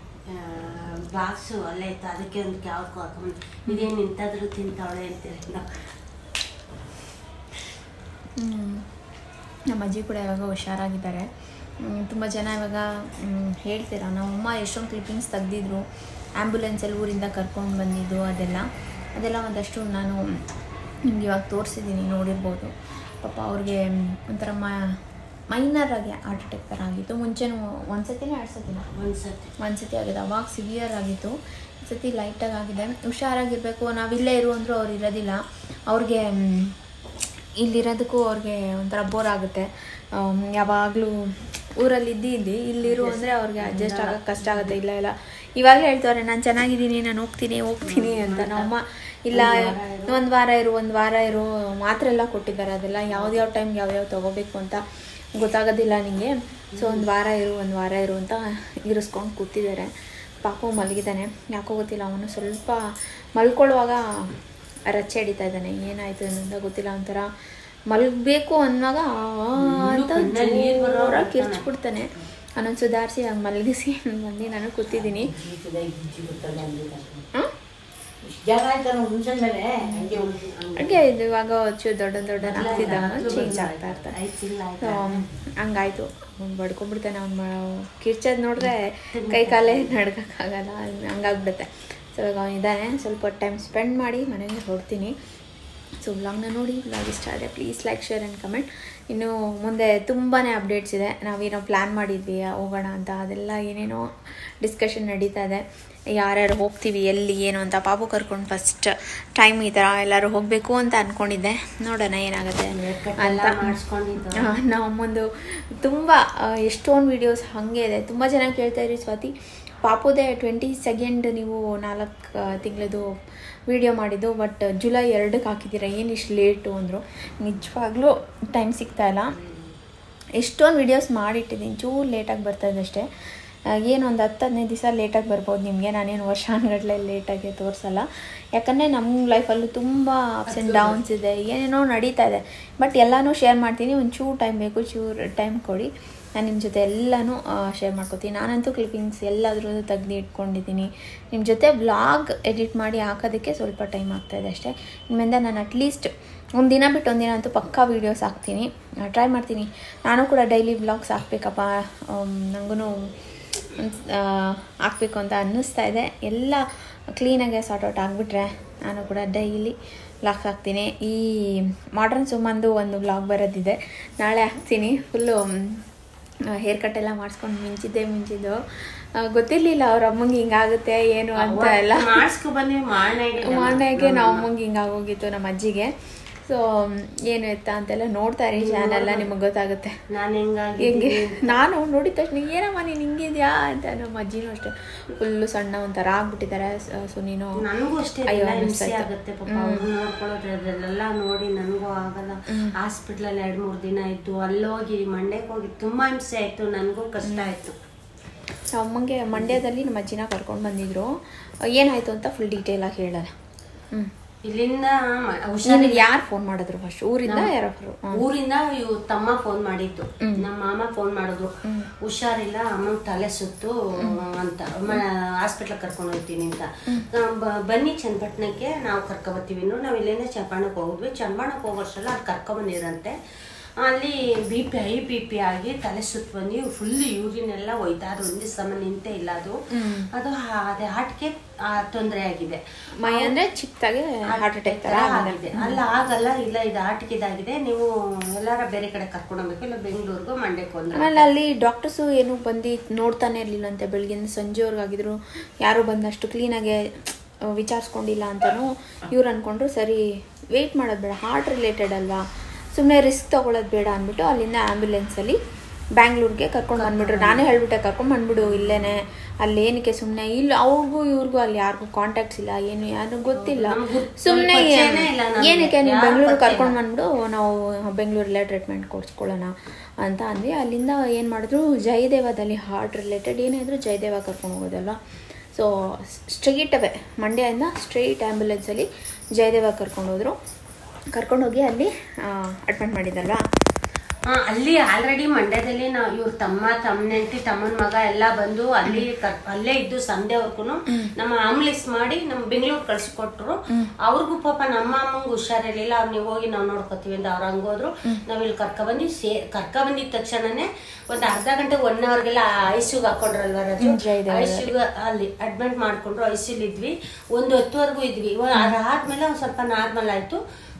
S2: ಬಾಕ್ಸು ಅಲ್ಲೇ ಇತ್ತು ಅದಕ್ಕೆ ಒಂದು ಯಾವ್ದಕ್ಕೂ ಹಾಕೊಂಡು ಇದೇನು ನಿಂತಾದ್ರೂ ತಿಂತಾವಳೆ ಅಂತೀರಿ ನಾವು
S1: ಹ್ಮ್. ನಮ್ಮ ಅಜ್ಜಿ ಕೂಡ ಇವಾಗ ಹುಷಾರಾಗಿದ್ದಾರೆ ತುಂಬ ಜನ ಇವಾಗ ಮ್, ಹೇಳ್ತೀರ ನಮ್ಮಮ್ಮ ಎಷ್ಟೊಂದು ಕ್ಲಿಪ್ಪಿಂಗ್ಸ್ ತೆಗ್ದಿದ್ರು ಆ್ಯಂಬುಲೆನ್ಸಲ್ಲಿ ಊರಿಂದ ಕರ್ಕೊಂಡು ಬಂದಿದ್ದು ಅದೆಲ್ಲ ಅದೆಲ್ಲ ಒಂದಷ್ಟು ನಾನು ನಿಮ್ಗೆ ಇವಾಗ ತೋರಿಸಿದ್ದೀನಿ ನೋಡಿರ್ಬೋದು ಪಾಪ ಅವ್ರಿಗೆ ಮ್, ಒಂಥರ ಮ ಮೈನರ್ ಆಗಿ ಹಾರ್ಟ್ ಅಟ್ಯಾಕ್ ಥರ ಆಗಿತ್ತು ಮುಂಚೆನೂ ಒಂದು ಸತಿನೂ ಎರಡು ಸತಿನೂ
S2: ಒಂದ್ಸತಿ
S1: ಒಂದು ಸತಿ ಆಗಿದೆ ಅವಾಗ ಸಿವಿಯರ್ ಆಗಿತ್ತು ಈ ಸತಿ ಲೈಟಾಗಿ ಆಗಿದೆ ಹುಷಾರಾಗಿರಬೇಕು ನಾವಿಲ್ಲೇ ಇರು ಅಂದರೂ ಅವ್ರು ಇರೋದಿಲ್ಲ ಅವ್ರಿಗೆ ಮ್, ಇಲ್ಲಿರೋದಕ್ಕೂ ಅವ್ರಿಗೆ ಒಂಥರ ಬೋರ್ ಆಗುತ್ತೆ ಯಾವಾಗಲೂ ಊರಲ್ಲಿ ಇದ್ದು ಇದ್ದು ಇಲ್ಲಿರು ಅಂದರೆ ಅವ್ರಿಗೆ ಅಡ್ಜಸ್ಟ್ ಆಗೋಕ್ಕೆ ಕಷ್ಟ ಆಗುತ್ತೆ ಇಲ್ಲ ಇಲ್ಲ ಇವಾಗಲೇ ಹೇಳ್ತವ್ರೆ ನಾನು ಚೆನ್ನಾಗಿದ್ದೀನಿ ನಾನು ಹೋಗ್ತೀನಿ ಹೋಗ್ತೀನಿ ಅಂತ ನಮ್ಮಮ್ಮ ಇಲ್ಲ ಒಂದು ವಾರ ಇರು ಒಂದು ವಾರ ಇರು ಮಾತ್ರೆ ಎಲ್ಲ ಕೊಟ್ಟಿದ್ದಾರೆ ಅದೆಲ್ಲ ಯಾವ್ದ್ಯಾವ ಟೈಮ್ಗೆ ಯಾವ್ಯಾವ ತೊಗೋಬೇಕು ಅಂತ ಗೊತ್ತಾಗೋದಿಲ್ಲ ನಿಮಗೆ ಸೊ ಒಂದು ವಾರ ಇರು ಒಂದು ವಾರ ಇರು ಅಂತ ಇರಿಸ್ಕೊಂಡು ಕೂತಿದ್ದಾರೆ ಪಾಪು ಮಲಗಿದ್ದಾನೆ ಯಾಕೋ ಗೊತ್ತಿಲ್ಲ ಅವನು ಸ್ವಲ್ಪ ಮಲ್ಕೊಳ್ಳುವಾಗ ರಚ್ಚೆ ಹಿಡಿತಾ ಇದ್ದಾನೆ ಏನಾಯ್ತು ಅನ್ನೋದ ಗೊತ್ತಿಲ್ಲ ಒಂಥರ ಮಲಗಬೇಕು ಅನ್ನುವಾಗ ಆ ಅಂತ ಜೋರಾಗಿ ಕಿರ್ಚ್ಬಿಡ್ತಾನೆ ಅವನೊಂದು ಸುಧಾರಿಸಿ ಹಂಗೆ ಮಲಗಿಸಿ ಬಂದು ನಾನು ಕೂತಿದ್ದೀನಿ ಹಾಂ
S3: ಜಾಗ ಆಯ್ತಾನ ಮುಂಚೆಂದಲೇ ಹಂಗೆ ಉಳ್ದು
S1: ಹಾಗೆ ಇದು ಇವಾಗ ಚೂ ದೊಡ್ಡ ದೊಡ್ಡ ಆಗ್ತಿದ್ದ ಚೇಂಜ್ ಆಗ್ತಾ ಇರ್ತಾರೆ
S2: ಐದು ತಿಂಗಳು
S1: ಸೊ
S2: ಆಯ್ತು
S1: ಹಂಗಾಯ್ತು ಅವ್ನು ಬಡ್ಕೊಂಡ್ಬಿಡ್ತಾನೆ ಅವ್ನು ಕಿರ್ಚೋದು ನೋಡಿದ್ರೆ ಕೈ ಕಾಲೇ ನಡ್ಕೋಕ್ಕಾಗಲ್ಲ ಹಂಗಾಗ್ಬಿಡುತ್ತೆ ಸೊ ಇವಾಗ ಅವ್ನು ಇದ್ದಾನೆ ಸ್ವಲ್ಪ ಟೈಮ್ ಸ್ಪೆಂಡ್ ಮಾಡಿ ಮನೆಗೆ ಹೊಡ್ತೀನಿ ಸೊ ವ್ಲಾಗ್ನ ನೋಡಿ ವ್ಲಾಗ್ ಇಷ್ಟ ಆದರೆ please like share and comment ಇನ್ನು ಮುಂದೆ ತುಂಬಾ ಅಪ್ಡೇಟ್ಸ್ ಇದೆ ನಾವೇನೋ ಪ್ಲ್ಯಾನ್ ಮಾಡಿದ್ವಿ ಹೋಗೋಣ ಅಂತ ಅದೆಲ್ಲ ಏನೇನೋ ಡಿಸ್ಕಷನ್ ನಡೀತಾ ಇದೆ ಯಾರ್ಯಾರು ಹೋಗ್ತೀವಿ ಎಲ್ಲಿ ಏನು ಅಂತ ಪಾಪು ಕರ್ಕೊಂಡು ಫಸ್ಟ್ ಟೈಮ್ ಈ ಥರ ಎಲ್ಲರೂ ಹೋಗಬೇಕು ಅಂತ ಅಂದ್ಕೊಂಡಿದ್ದೆ ನೋಡೋಣ ಏನಾಗುತ್ತೆ ಅಂತ
S2: ಮಾಡಿಸ್ಕೊಂಡಿದ್ದು
S1: ಆ, ನಮ್ಮೊಂದು ತುಂಬ ಆ, ಎಷ್ಟೊಂದು ವೀಡಿಯೋಸ್ ಹಾಗೆ ಇದೆ ತುಂಬ ಜನ ಕೇಳ್ತಾ ಇರಿ ಸ್ವಾತಿ ಪಾಪುದೇ ಟ್ವೆಂಟಿ ಸೆಕೆಂಡ್ ನೀವು ನಾಲ್ಕು ತಿಂಗಳದು ವಿಡಿಯೋ ಮಾಡಿದ್ದು ಬಟ್ ಜುಲೈ ಎರಡಕ್ಕೆ ಹಾಕಿದ್ದೀರಾ ಏನು ಇಷ್ಟು ಲೇಟು ಅಂದರು ನಿಜವಾಗ್ಲೂ ಟೈಮ್ ಸಿಗ್ತಾ ಇಲ್ಲ ಎಷ್ಟೊಂದು ವೀಡಿಯೋಸ್ ಮಾಡಿಟ್ಟಿದ್ದೀನಿ ಚೂರು ಲೇಟಾಗಿ ಬರ್ತದೆ ಅಷ್ಟೇ ಆ, ಏನು ಒಂದು ಹತ್ತು ಹದಿನೈದು ದಿವಸ ಲೇಟಾಗಿ ಬರ್ಬೋದು ನಿಮಗೆ ನಾನೇನು ವರ್ಷಾನುಗಟ್ಟಲೆ ಲೇಟಾಗಿ ತೋರಿಸಲ್ಲ ಯಾಕಂದರೆ ನಮ್ಮ ಲೈಫಲ್ಲೂ ತುಂಬ ಅಪ್ಸ್ ಆ್ಯಂಡ್ ಡೌನ್ಸ್ ಇದೆ ಏನೇನೋ ನಡೀತಾ ಇದೆ ಬಟ್ ಎಲ್ಲನೂ ಶೇರ್ ಮಾಡ್ತೀನಿ ಒಂದು ಚೂರು ಟೈಮ್ ಬೇಕು ಚೂರು ಟೈಮ್ ಕೊಡಿ ನಾನು ನಿಮ್ಮ ಜೊತೆ ಎಲ್ಲನೂ ಶೇರ್ ಮಾಡ್ಕೊತೀನಿ ನಾನಂತೂ ಕ್ಲಿಪ್ಪಿಂಗ್ಸ್ ಎಲ್ಲಾದರೂ ತೆಗ್ದು ಇಟ್ಕೊಂಡಿದ್ದೀನಿ ನಿಮ್ಮ ಜೊತೆ ವ್ಲಾಗ್ ಎಡಿಟ್ ಮಾಡಿ ಹಾಕೋದಕ್ಕೆ ಸ್ವಲ್ಪ ಟೈಮ್ ಆಗ್ತಾಯಿದೆ ಅಷ್ಟೇ ಇನ್ಮೇಲೆ ನಾನು ಅಟ್ಲೀಸ್ಟ್ ಒಂದು ದಿನ ಬಿಟ್ಟು ಒಂದಿನ ಅಂತೂ ಪಕ್ಕಾ ವೀಡಿಯೋಸ್ ಹಾಕ್ತೀನಿ ಟ್ರೈ ಮಾಡ್ತೀನಿ ನಾನು ಕೂಡ ಡೈಲಿ ವ್ಲಾಗ್ಸ್ ಹಾಕ್ಬೇಕಪ್ಪ ನನಗೂ ಹಾಕ್ಬೇಕು ಅಂತ ಅನ್ನಿಸ್ತಾ ಇದೆ ಎಲ್ಲ ಕ್ಲೀನಾಗೆ ಸಾರ್ಟ್ ಔಟ್ ಆಗಿಬಿಟ್ರೆ ನಾನು ಕೂಡ ಡೈಲಿ ವ್ಲಾಗ್ಸ್ ಹಾಕ್ತೀನಿ ಈ ಮಾಡ್ರನ್ ಸುಮ್ಮಂದು ಒಂದು ವ್ಲಾಗ್ ಬರೋದಿದೆ ನಾಳೆ ಹಾಕ್ತೀನಿ ಫುಲ್ಲು ಹೇರ್ ಕಟ್ ಎಲ್ಲ ಮಾಡಿಸ್ಕೊಂಡು ಮಿಂಚಿದ್ದೆ ಮಿಂಚಿದ್ದು ಆ, ಗೊತ್ತಿರಲಿಲ್ಲ ಅವ್ರ ಅಮ್ಮಂಗೆ ಹಿಂಗಾಗುತ್ತೆ ಏನು ಅಂತ ಎಲ್ಲ
S2: ಮಾಡಿಸ್ಕೊ ಬಂದ್ವಿ ಮಾರ್ನಾಗೆ
S1: ಮಾರನೆಗೆ ನಾವು ಅಮ್ಮಂಗೆ ಹಿಂಗಾಗೋಗಿತ್ತು ನಮ್ಮ ಅಜ್ಜಿಗೆ ಸೊ ಏನು ಎತ್ತ ಅಂತೆಲ್ಲ ನೋಡ್ತಾ ಇರಿ ಚಾನೆಲ್ಲ ನಿಮಗೆ ಗೊತ್ತಾಗುತ್ತೆ
S2: ನಾನು ಹೆಂಗಾಗಿ
S1: ಹೆಂಗೆ ನಾನು ನೋಡಿದ ತಕ್ಷಣ ಏನಮ್ಮ ನೀನು ಹಿಂಗಿದ್ಯಾ ಅಂತ ನಮ್ಮ ಅಜ್ಜಿನೂ ಅಷ್ಟೇ ಫುಲ್ಲು ಸಣ್ಣ ಒಂಥರ ಆಗ್ಬಿಟ್ಟಿದ್ದಾರೆ ಸುನೀನು
S2: ನನಗೂ ಅಷ್ಟೇ
S1: ಅಯ್ಯೋ,
S2: ಎಲ್ಲ ಹಿಂಸೆ
S1: ಅನಿಸ್ತಾಯ್ತು.
S2: ಆಗುತ್ತೆ ಪಾಪ ಅವ್ರು ನೋಡ್ಕೊಳ್ಳೋದು ಅದೆಲ್ಲ ನೋಡಿ ನನಗೂ ಆಗಲ್ಲ ಹಾಸ್ಪಿಟ್ಲಲ್ಲಿ ಎರಡು ಮೂರು ದಿನ ಇದ್ದು ಅಲ್ಲೋಗಿ ಮಂಡ್ಯಕ್ಕೆ ಹೋಗಿ ತುಂಬಾ ಹಿಂಸೆ ಆಯ್ತು ನನಗೂ ಕಷ್ಟ ಆಯ್ತು
S1: ನಮ್ಮ ಅಮ್ಮಂಗೆ ಮಂಡ್ಯದಲ್ಲಿ ನಮ್ಮ ಅಜ್ಜಿನ ಕರ್ಕೊಂಡು ಬಂದಿದ್ರು ಏನಾಯ್ತು ಅಂತ ಫುಲ್ ಡೀಟೇಲಾಗಿ ಹೇಳೋಣ ಹ್ಞೂ
S2: ಇಲ್ಲಿಂದ ಮ- ಹುಷಾರ್
S1: ನೀನು ಯಾರು ಫೋನ್ ಮಾಡಿದ್ರು ಫಸ್ಟ್ ಊರಿಂದ ಯಾರೊಬ್ರು
S2: ಊರಿಂದ ಇವ್ ತಮ್ಮ ಫೋನ್ ಮಾಡಿದ್ದು ನಮ್ಮ ಮಾಮ ಫೋನ್ ಮಾಡಿದ್ರು ಹುಷಾರಿಲ್ಲ ಅಮ್ಮಂಗ್ ತಲೆ ಸುತ್ತು ಅಂತ ಹಾಸ್ಪಿಟ್ಲ್ ಕರ್ಕೊಂಡು ಹೋಗ್ತೀನಿ ಅಂತ ಆ, ಬ- ಬನ್ನಿ ಚನ್ನಪಟ್ಟಣಕ್ಕೆ ನಾವು ಕರ್ಕೊಬತ್ತೀವಿ ಇನ್ನು ನಾವು ಇಲ್ಲಿಂದ ಚನ್ನಪಟ್ಟಣಕ್ಕೆ ಹೋಗಿದ್ವಿ ಚನ್ನಪಟ್ಟಣಕ್ಕೆ ಹೋಗೋಷ್ಟಲ್ಲ ಅದು ಕರ್ಕೊಂಬಂದಿರಂತೆ ಅಲ್ಲಿ B P high B P ಆಗಿ ತಲೆ ಸುತ್ತ ಬಂದು ಫುಲ್ ಯೂರಿನ್ ಎಲ್ಲ ಒಯ್ತಾ ಅದು ಒಂದೇ ಸಮ ನಿಂತೇ ಇಲ್ಲ ಅದು ಅದು ಹಾ- ಅದೇ ಹಾರ್ಟ್ಗೆ ತೊಂದರೆ ಆಗಿದೆ
S1: ಮೈ ಅಂದರೆ ಚಿಕ್ಕದಾಗೆ ಹಾರ್ಟ್ ಅಟ್ಯಾಕ್ ಥರ
S2: ಆಗಿದೆ ಅಲ್ಲ ಆಗಲ್ಲ ಇಲ್ಲ ಇದು ಆಟಿಕೆ ಇದಾಗಿದೆ ನೀವು ಎಲ್ಲಾರ ಬೇರೆ ಕಡೆ ಕರ್ಕೊಂಡು ಹೋಗ್ಬೇಕು ಇಲ್ಲ ಬೆಂಗಳೂರಿಗೂ ಮಂಡ್ಯಕ್ಕೆ ಅಂದ್ರೆ
S1: ಆಮೇಲೆ ಅಲ್ಲಿ ಡಾಕ್ಟರ್ಸು ಏನು ಬಂದು ನೋಡ್ತಾನೆ ಇರಲಿಲ್ಲ ಅಂತೆ ಬೆಳಗ್ಗಿಂದ ಸಂಜೆವರೆಗಾಗಿದ್ರು ಯಾರು ಬಂದಷ್ಟು ಕ್ಲೀನಾಗೆ ವಿಚಾರಿಸ್ಕೊಂಡಿಲ್ಲ ಅಂತಲೂ ಇವ್ರು ಅಂದ್ಕೊಂಡ್ರು ಸರಿ ವೆಯ್ಟ್ ಮಾಡೋದು ಬೇಡ ಹಾರ್ಟ್ ರಿಲೇಟೆಡ್ ಅಲ್ವಾ ಸುಮ್ಮನೆ ರಿಸ್ಕ್ ತೊಗೊಳೋದು ಬೇಡ ಅಂದ್ಬಿಟ್ಟು ಅಲ್ಲಿಂದ ಆ್ಯಂಬುಲೆನ್ಸಲ್ಲಿ ಬ್ಯಾಂಗ್ಳೂರ್ಗೆ ಕರ್ಕೊಂಡು ಬಂದ್ಬಿಟ್ರು ನಾನೇ ಹೇಳ್ಬಿಟ್ಟೆ ಕರ್ಕೊಂಡು ಬಂದ್ಬಿಡು ಇಲ್ಲೇನೆ ಅಲ್ಲಿ ಏನಕ್ಕೆ ಸುಮ್ಮನೆ ಇಲ್ಲ ಅವ್ರಿಗೂ ಇವ್ರಿಗೂ ಅಲ್ಲಿ ಯಾರಿಗೂ ಕಾಂಟ್ಯಾಕ್ಟ್ಸ್ ಇಲ್ಲ ಏನು ಯಾರು ಗೊತ್ತಿಲ್ಲ ಸುಮ್ಮನೆ
S2: ಪರಿಚಯನೇ ಇಲ್ಲ ನಮ್ಗೆ.
S1: ಏನಕ್ಕೆ ನೀವು
S2: ಯಾರ್
S1: ಬೆಂಗಳೂರು
S2: ಪರಿಚಯ
S1: ಕರ್ಕೊಂಡು ಬಂದ್ಬಿಡು ನಾವು ಬೆಂಗಳೂರಲ್ಲೇ ಟ್ರೀಟ್ಮೆಂಟ್ ಕೊಡಿಸ್ಕೊಳ್ಳೋಣ ಅಂತ ಅಂದ್ವಿ ಅಲ್ಲಿಂದ ಏನು ಮಾಡಿದ್ರು ಜಯದೇವದಲ್ಲಿ ಹಾರ್ಟ್ ರಿಲೇಟೆಡ್ ಏನೇ ಇದ್ರೂ ಜಯದೇವ ಕರ್ಕೊಂಡು ಹೋಗೋದಲ್ವ ಸೊ ಸ್ಟ್ರೈಟ್ ಅವೇ ಮಂಡ್ಯದಿಂದ ಸ್ಟ್ರೈಟ್ ಆ್ಯಂಬುಲೆನ್ಸಲ್ಲಿ ಜಯದೇವ ಕರ್ಕೊಂಡು ಹೋದ್ರು ಕರ್ಕೊಂಡೋಗಿ ಅಲ್ಲಿ ಅಡ್ಮಿಟ್ ಮಾಡಿದಲ್ವಾ
S2: ಹಾ, ಅಲ್ಲಿ ಆಲ್ರೆಡಿ ಮಂಡ್ಯದಲ್ಲಿ ನಾವು ಇವ್ರ ತಮ್ಮ ತಮ್ಮ ನೆಂಟಿ ತಮ್ಮನ ಮಗ ಎಲ್ಲ ಬಂದು ಅಲ್ಲಿ ಕರ್- ಅಲ್ಲೇ ಇದ್ದು ಸಂಧ್ಯಾವರ್ಗು ನಮ್ಮ ಆಂಬುಲೆನ್ಸ್ ಮಾಡಿ ನಮ್ಮ ಬೆಂಗಳೂರು ಕಳ್ಸಿಕೊಟ್ರು ಅವ್ರಿಗೂ ಪಾಪ ನಮ್ಮ ಅಮ್ಮಂಗ್ ಹುಷಾರಿರ್ಲಿಲ್ಲ ಅವ್ರು ನೀವು ಹೋಗಿ ನಾವು ನೋಡ್ಕೋತೀವಿ ಅಂತ ಅವ್ರು ಹಂಗೋದ್ರು ನಾವ್ ಇಲ್ಲಿ ಕರ್ಕೊಬಂದು ಸೇ ಕರ್ಕೊಬಂದಿದ ತಕ್ಷಣನೇ ಒಂದ್ ಅರ್ಧ ಗಂಟೆ ಒನ್ ಅವರ್ಗೆಲ್ಲ ಐಸಿಯುಗ್ ಹಾಕೊಂಡ್ರಲ್ವ ರಾಜು ಐಸಿಯುಗ್ ಅಲ್ಲಿ ಅಡ್ಮಿಟ್ ಮಾಡ್ಕೊಂಡ್ರು ಐಸಿಯುಲ್ ಇದ್ವಿ ಒಂದು ಹೊತ್ತುವರೆಗೂ ಇದ್ವಿ ಇವ- ಅದಾದ್ಮೇಲೆ ಒಂದ್ ಸ್ವಲ್ಪ ನಾರ್ಮಲ್ ಆಯ್ತು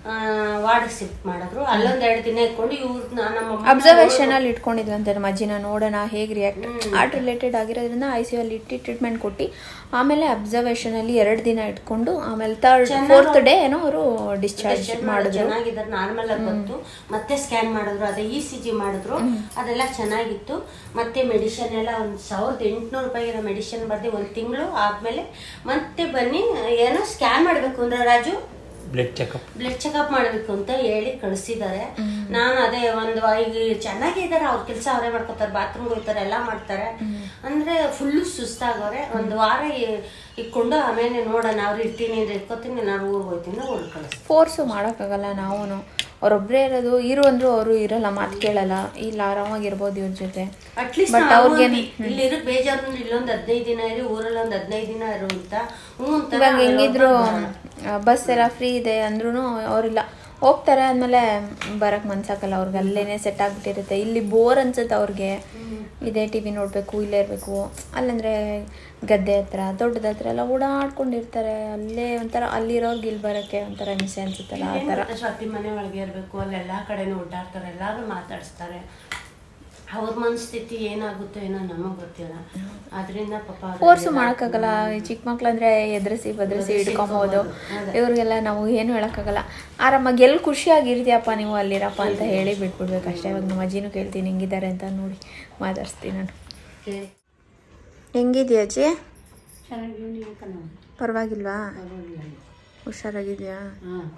S2: ವಾರ್ಡ್ ಶಿಫ್ಟ್ ಮಾಡಿದ್ರು ಅಲ್ಲೊಂದ್ ಎರಡು ದಿನ ಇಟ್ಕೊಂಡು ಇವ್ರನ್ನ ನಮ್ಮ ಅಮ್ಮನ್ನ
S1: ಅಬ್ಸರ್ವೇಷನ್ ಅಲ್ಲಿ ಇಟ್ಕೊಂಡಿದ್ರಂತೆ ನಮ್ಮ ಅಜ್ಜಿನ ನೋಡೋಣ ಹೇಗೆ ರಿಯಾಕ್ಟ್ ಹಾರ್ಟ್ ರಿಲೇಟೆಡ್ ಆಗಿರೋದ್ರಿಂದ ಐ ಸಿ ಅಲ್ಲಿ ಇಟ್ಟು ಟ್ರೀಟ್ಮೆಂಟ್ ಕೊಟ್ಟು ಆಮೇಲೆ ಅಬ್ಸರ್ವೇಷನ್ ಅಲ್ಲಿ ಎರಡು ದಿನ ಇಟ್ಕೊಂಡು ಆಮೇಲೆ ಥರ್ಡ್ ಫೋರ್ತ್ ಡೇ ಏನೋ ಅವರು ಡಿಸ್ಚಾರ್ಜ್ ಮಾಡಿದ್ರು
S2: ಚೆನ್ನಾಗಿದ್ದಾರೆ ನಾರ್ಮಲ್ ಆಗಿ ಬಂತು ಮತ್ತೆ ಸ್ಕ್ಯಾನ್ ಮಾಡಿದ್ರು ಅದೇ ಇ ಸಿ ಜಿ ಮಾಡಿದ್ರು ಅದೆಲ್ಲ ಚೆನ್ನಾಗಿತ್ತು ಮತ್ತೆ ಮೆಡಿಸಿನ್ ಎಲ್ಲ ಒಂದ್ ಸಾವಿರದ ಎಂಟುನೂರು ರೂಪಾಯಿಗೆ ಮೆಡಿಸಿನ್ ಬರ್ದಿ ಒಂದ್ ತಿಂಗಳು ಆದ್ಮೇಲೆ ಮತ್ತೆ ಬನ್ನಿ ಏನೋ ಸ್ಕ್ಯಾನ್ ಮಾಡ್ಬೇಕು ಅಂದ್ರೆ Raju
S4: blood checkup
S2: blood checkup ಮಾಡ್ಬೇಕು ಅಂತ ಹೇಳಿ ಕಳಿಸಿದ್ದಾರೆ ನಾನು ಅದೇ ಒಂದು ಈಗ ಚೆನ್ನಾಗೇ ಇದಾರೆ ಅವ್ರ ಕೆಲಸ ಅವರೇ ಮಾಡ್ಕೊತಾರೆ ಬಾತ್ರೂಮ್ ಹೋಗ್ತಾರೆ ಎಲ್ಲ ಮಾಡ್ತಾರೆ ಅಂದ್ರೆ ಫುಲ್ಲು ಸುಸ್ತಾಗವ್ರೆ ಒಂದು ವಾರ ಇ- ಇಟ್ಕೊಂಡು ಆಮೇಲೆ ನೋಡೋಣ ಅವ್ರು ಇರ್ತೀನಿ ಅಂದ್ರೆ ಇಟ್ಕೋತೀನಿ ನಾನು ಊರಿಗೆ ಹೋಗ್ತೀನಿ ಊರಿಗೆ ಕಳಿಸ್ತೀನಿ
S1: ಫೋರ್ಸು ಮಾಡೋಕ್ಕಾಗಲ್ಲ ನಾವು ಅವರೊಬ್ಬರೇ ಇರೋದು ಇರು ಅಂದ್ರು ಅವರು ಇರಲ್ಲ ಮಾತು ಕೇಳಲ್ಲ ಇಲ್ಲ ಆರಾಮಾಗಿರ್ಬೋದು ಇವ್ರ ಜೊತೆ
S2: ಅಟ್ಲೀಸ್ಟ್
S1: But ಅವ್ರ್ಗೇನ್-
S2: ಇಲ್ಲಿ ಇರೋ ಬೇಜಾರು ಇಲ್ಲೊಂದ್ ಹದಿನೈದು ದಿನ ಇರಿ ಊರಲ್ಲಿ ಒಂದ್ ಹದಿನೈದು ದಿನ ಇರು ಅಂತ ಹ್ಞೂ ಅಂತ
S1: ಇವಾಗ ಹೆಂಗಿದ್ರು ಬಸ್ ಎಲ್ಲ ಫ್ರೀ ಇದೆ ಅಂದ್ರೂ ಅವರಿಲ್ಲ ಹೋಗ್ತಾರೆ ಆದಮೇಲೆ ಬರೋಕ್ಕೆ ಮನ್ಸಾಕಲ್ಲ ಅವ್ರಿಗೆ ಅಲ್ಲೇ ಸೆಟ್ ಆಗಿಬಿಟ್ಟಿರುತ್ತೆ ಇಲ್ಲಿ ಬೋರ್ ಅನ್ಸುತ್ತೆ ಅವ್ರಿಗೆ ಇದೇ ಟಿ ವಿ ನೋಡಬೇಕು ಇಲ್ಲೇ ಇರಬೇಕು ಅಲ್ಲಂದರೆ ಗದ್ದೆ ಹತ್ರ ತೋಟದ ಹತ್ರ ಎಲ್ಲ ಓಡಾಡ್ಕೊಂಡಿರ್ತಾರೆ ಅಲ್ಲೇ ಒಂಥರ ಅಲ್ಲಿರೋರ್ಗೆ ಇಲ್ಲಿ ಬರೋಕ್ಕೆ ಒಂಥರ ಹಿಂಸೆ ಅನ್ಸುತ್ತಲ್ಲ ಆ ಥರ
S2: ಸ್ವಾತಿ ಮನೆ ಒಳಗೆ ಇರಬೇಕು ಅಲ್ಲಿ ಎಲ್ಲ ಕಡೆನೂ ಓಡಾಡ್ತಾರೆ ಎಲ್ಲರೂ ಮಾತಾಡಿಸ್ತಾರೆ ಅವ್ರ ಮನಸ್ಥಿತಿ ಏನಾಗುತ್ತೋ ಏನೋ ನಮಗೆ ಗೊತ್ತಿಲ್ಲ ಅದರಿಂದ ಪಾಪ ಅವ್ರು
S1: ಫೋರ್ಸು ಮಾಡೋಕ್ಕಾಗಲ್ಲ ಈ ಚಿಕ್ಕ ಮಕ್ಳಂದ್ರೆ ಎದುರಿಸಿ ಬದ್ರಿಸಿ ಹಿಡ್ಕೊಬೋದು ಇವ್ರಿಗೆಲ್ಲ ನಾವು ಏನು ಹೇಳೋಕ್ಕಾಗಲ್ಲ ಆರಾಮಾಗಿ ಎಲ್ಲಿ ಖುಷಿಯಾಗಿರ್ತೀಯಪ್ಪ ನೀವು ಅಲ್ಲಿರಪ್ಪ ಅಂತ ಹೇಳಿ ಬಿಟ್ಬಿಡ್ಬೇಕು ಅಷ್ಟೇ ಇವಾಗ ನಮ್ಮ ಅಜ್ಜಿನೂ ಕೇಳ್ತೀನಿ ಹೆಂಗಿದ್ದಾರೆ ಅಂತ ನೋಡಿ ಮಾತಾಡ್ಸ್ತೀನಿ ನಾನು
S2: ಹೇಳಿ.
S1: ಹೆಂಗಿದ್ಯಾ ಅಜ್ಜಿ
S3: ಚೆನ್ನಾಗಿ ಕಣ
S1: ಪರವಾಗಿಲ್ವಾ ಹುಷಾರಾಗಿದ್ಯಾ
S3: ಹಾಂ